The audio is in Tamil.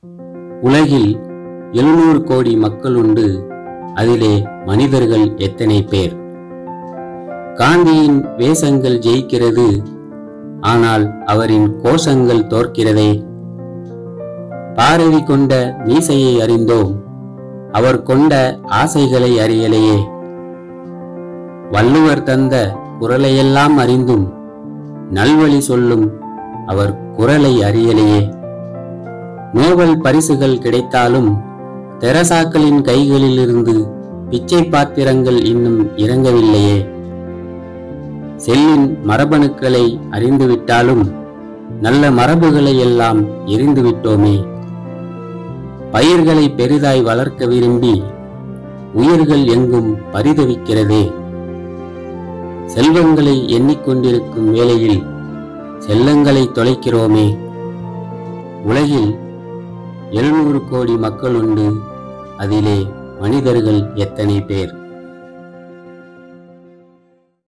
உலகில் எழுநூறு கோடி மக்கள் உண்டு அதிலே மனிதர்கள் எத்தனை பேர் காந்தியின் வேஷங்கள் ஜெயிக்கிறது ஆனால் அவரின் கோஷங்கள் தோற்கிறதே பாரதி கொண்ட மீசையை அறிந்தோம் அவர் கொண்ட ஆசைகளை அறியலையே வள்ளுவர் தந்த குரலையெல்லாம் அறிந்தும் நல்வழி சொல்லும் அவர் குரலை அறியலையே நோபல் பரிசுகள் கிடைத்தாலும் தெரசாக்களின் கைகளிலிருந்து பிச்சை பாத்திரங்கள் இன்னும் இறங்கவில்லையே செல்லின் மரபணுக்களை அறிந்துவிட்டாலும் நல்ல மரபுகளை எல்லாம் எரிந்து விட்டோமே பயிர்களை பெரிதாய் வளர்க்க விரும்பி உயிர்கள் எங்கும் பரிதவிக்கிறதே செல்வங்களை எண்ணிக்கொண்டிருக்கும் வேளையில் செல்லங்களை தொலைக்கிறோமே உலகில் எழுநூறு கோடி மக்கள் உண்டு அதிலே மனிதர்கள் எத்தனை பேர்